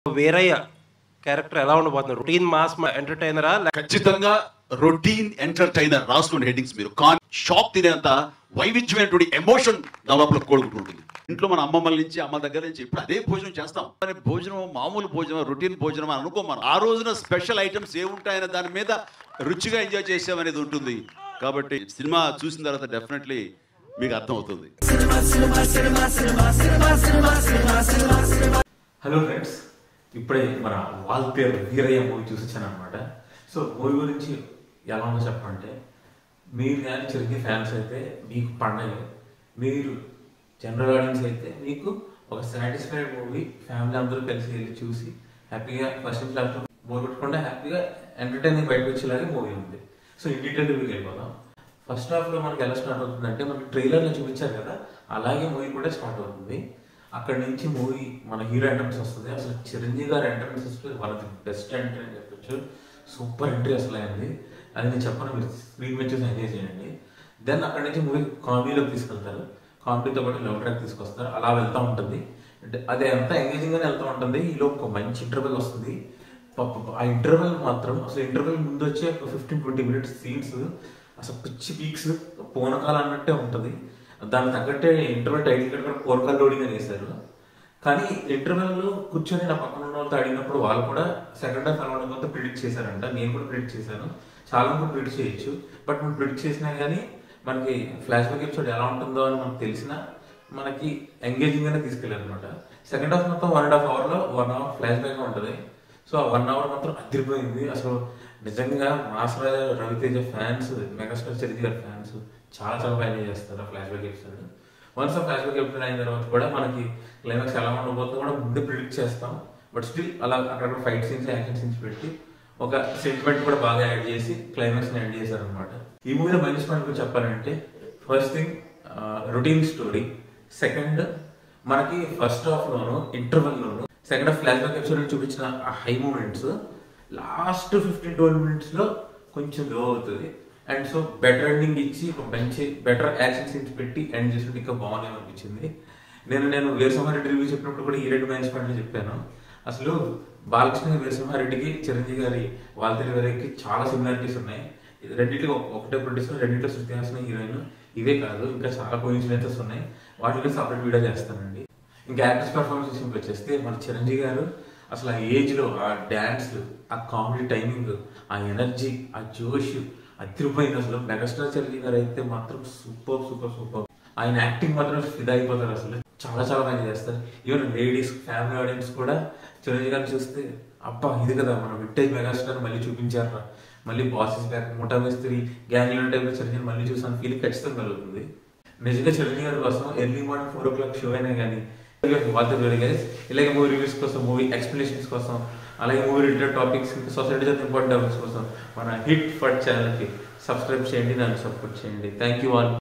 Veeraiah character ఎలా ఉండబోతుంది routine mass ఎంటర్టైనరా ఖచ్చితంగా రొటీన్ ఎంటర్టైనర్ రాసుకోండి హెడ్డింగ్స్ మీరు కానీ షాక్ తినేంత వైవిధ్యమైనటువంటి ఎమోషన్ నా లోపల కోలుకుంటుంటుంది ఇంట్లో మన అమ్మమ్మల నుంచి అమ్మ దగ్గర నుంచి ఇప్పుడు అదే భోజనం చేస్తాం కానీ భోజనం మామూలు భోజనం రొటీన్ భోజనం అని అనుకో మనం ఆ రోజున స్పెషల్ ఐటమ్స్ ఏముంటాయనే దాని మీద రుచిగా ఎంజాయ్ చేసామనేది ఉంటుంది కాబట్టి సినిమా చూసిన తర్వాత డెఫినెట్లీ మీకు అర్థమవుతుంది హలో ఫ్రెండ్స్ ఇప్పుడే మన వాల్తేర్ వీరయ్య మూవీ చూసి వచ్చాను అనమాట సో మూవీ గురించి ఎలా ఉందో చెప్పంటే మీరు కానీ చిరంజీవి ఫ్యాన్స్ అయితే మీకు పండగ మీరు జనరల్ ఆడియన్స్ అయితే మీకు ఒక సాటిస్ఫైడ్ మూవీ ఫ్యామిలీ అందరూ కలిసి వెళ్ళి చూసి హ్యాపీగా ఫస్ట్ క్లాస్ మూవీ పెట్టుకుంటే హ్యాపీగా ఎంటర్టైనింగ్ బయటకు వచ్చేలాగే మూవీ ఉంది సో ఇన్ డీటెయిల్ రివ్యూకి వెళ్ళిపోదాం ఫస్ట్ హాఫ్ లో మనకి ఎలా స్టార్ట్ అవుతుందంటే మనకి ట్రైలర్ లో చూపించారు కదా అలాగే మూవీ కూడా స్టార్ట్ అవుతుంది అక్కడ నుంచి మూవీ మన హీరో ఎంట్రన్స్ వస్తుంది అసలు చిరంజీవి గారి ఎంట్రన్స్ వస్తే one of the best entry అని చెప్పొచ్చు సూపర్ ఎంట్రీ అసలు అయింది అది నేను చెప్పను మీరు స్క్రీన్ మీద చూసి ఎంజాయ్ చేయండి దెన్ అక్కడ నుంచి మూవీ కామెడీలోకి తీసుకెళ్తారు కామెడీతో పాటు లవ్ ట్రాక్ తీసుకొస్తారు అలా వెళ్తూ ఉంటుంది అంటే అది ఎంత ఎంగేజింగ్ గానే వెళ్తూ ఉంటుంది ఈలో ఒక మంచి ఇంటర్వెల్ వస్తుంది పాప- ఆ ఇంటర్వెల్ మాత్రం అసలు ఇంటర్వెల్ ముందు వచ్చే ఒక ఫిఫ్టీన్ ట్వంటీ మినిట్స్ సీన్స్ అసలు పిచ్చి పీక్స్ పూనకాలు అన్నట్టే ఉంటుంది దానికి తగ్గట్టే ఇంటర్వెల్ టైటిల్ కూడా కూడా పూనకాలు లోడింగ్ అని వేశారు కానీ ఇంటర్వెల్ లో కూర్చొని నా పక్కన ఉన్న వాళ్ళతో అడిగినప్పుడు వాళ్ళు కూడా సెకండ్ హాఫ్ ఎలా ఉండకపోతే ప్రిడిక్ట్ చేశారంట నేను కూడా ప్రిడిక్ట్ చేశాను చాలా మంది ప్రిడిక్ట్ చేయొచ్చు బట్ మనం ప్రిడిక్ట్ చేసినా కానీ మనకి ఫ్లాష్ బ్యాక్ ఎపిసోడ్ ఎలా ఉంటుందో అని మనకు తెలిసినా మనకి ఎంగేజింగ్ గానే తీసుకెళ్ళారు అనమాట సెకండ్ హాఫ్ మొత్తం వన్ అండ్ హాఫ్ అవర్ లో వన్ అవర్ ఫ్లాష్ బ్యాక్ ఉంటుంది సో ఆ వన్ అవర్ మాత్రం అదిరిపోయింది అసలు నిజంగా మాసరాజ రవితేజ ఫ్యాన్స్ మెగాస్టార్ చిరంజీవి గారి ఫ్యాన్స్ చాలా చాలా బాగా ఎంజాయ్ చేస్తారు ఫ్లాష్ బ్యాక్ ఎపిసోడ్ వన్స్ ఆ ఫ్లాష్ బ్యాక్ ఎపిసోడ్ అయిన తర్వాత కూడా మనకి క్లైమాక్స్ ఎలా ఉండబోతుందో కూడా ముందే ప్రిడిక్ట్ చేస్తాం బట్ స్టిల్ అలా అక్కడ ఫైట్ సీన్స్ యాక్షన్ సీన్స్ పెట్టి ఒక సెంటిమెంట్ కూడా బాగా యాడ్ చేసి క్లైమాక్స్ ని యాడ్ చేశారు అనమాట ఈ మూవీలో మైనస్ పాయింట్ గురించి చెప్పాలంటే first thing routine story second మనకి ఫస్ట్ హాఫ్ లోను ఇంటర్వెల్ లోను second half flashback episode చూపించిన ఆ high moments last fifteen twelve minutes లో కొంచెం లో అవుతుంది అండ్ సో బెటర్ ఎండింగ్ ఇచ్చి ఒక మంచి బెటర్ యాక్షన్ సీన్స్ పెట్టి ఎండ్ చేసినట్టు ఇంకా బాగుంది అనిపించింది నేను నేను వీరసింహారెడ్డి రివ్యూ చెప్పినప్పుడు కూడా ఈ రెండు మైనస్ పాయింట్లు చెప్పాను అసలు బాలకృష్ణ వీరసింహారెడ్డికి చిరంజీవి గారి వాల్తేరి గారికి చాలా సిమిలారిటీస్ ఉన్నాయి ఇది రెండింటికి ఒక- ఒకటే ప్రొడ్యూసర్ రెండింటిలో శృతి హాసన్ హీరోయిన్ ఇవే కాదు ఇంకా చాలా కోయిన్సిడెన్సెస్ ఉన్నాయి వాటి గురించి సపరేట్ వీడియో చేస్తానండి ఇంకా యాక్టర్స్ పర్ఫార్మెన్స్ విషయంకి వచ్చేస్తే మన చిరంజీవి గారు అసలు ఆ ఏజ్ లో ఆ డాన్స్ ఆ కామెడీ టైమింగ్ ఆ ఎనర్జీ ఆ జోష్ అదిరిపోయింది అసలు మెగాస్టార్ చిరంజీవి గారు అయితే మాత్రం సూపర్ సూపర్ సూపర్ ఆయన యాక్టింగ్ మాత్రం ఫిదా అయిపోతారు అసలు చాలా చాలా బాగా చేస్తారు ఈవెన్ లేడీస్ ఫ్యామిలీ ఆడియన్స్ కూడా చిరంజీవి గారిని చూస్తే అబ్బా ఇది కదా మన వింటేజ్ మెగాస్టార్ మళ్ళీ చూపించారు మళ్ళీ బాసెస్ బ్యాక్ ముఠా మిస్త్రి గ్యాంగ్లో టైప్లో చిరంజీవి మళ్ళీ చూసాను ఫీలింగ్ ఖచ్చితంగా కలుగుతుంది నిజంగా చిరంజీవి గారి కోసం early morning four o'clock show అయినా కానీ వాళ్ళతో గైస్ ఇలాగే మూవీ రివ్యూస్ కోసం మూవీ ఎక్స్ప్లెనేషన్స్ కోసం అలాగే మూవీ రిలేటెడ్ టాపిక్స్ ఇంకా సొసైటీ చేత ఇంపార్టెంట్ టాపిక్స్ కోసం మన హిట్ ఫట్ ఛానల్కి సబ్స్క్రైబ్ చేయండి నన్ను సపోర్ట్ చేయండి థ్యాంక్ యూ ఆల్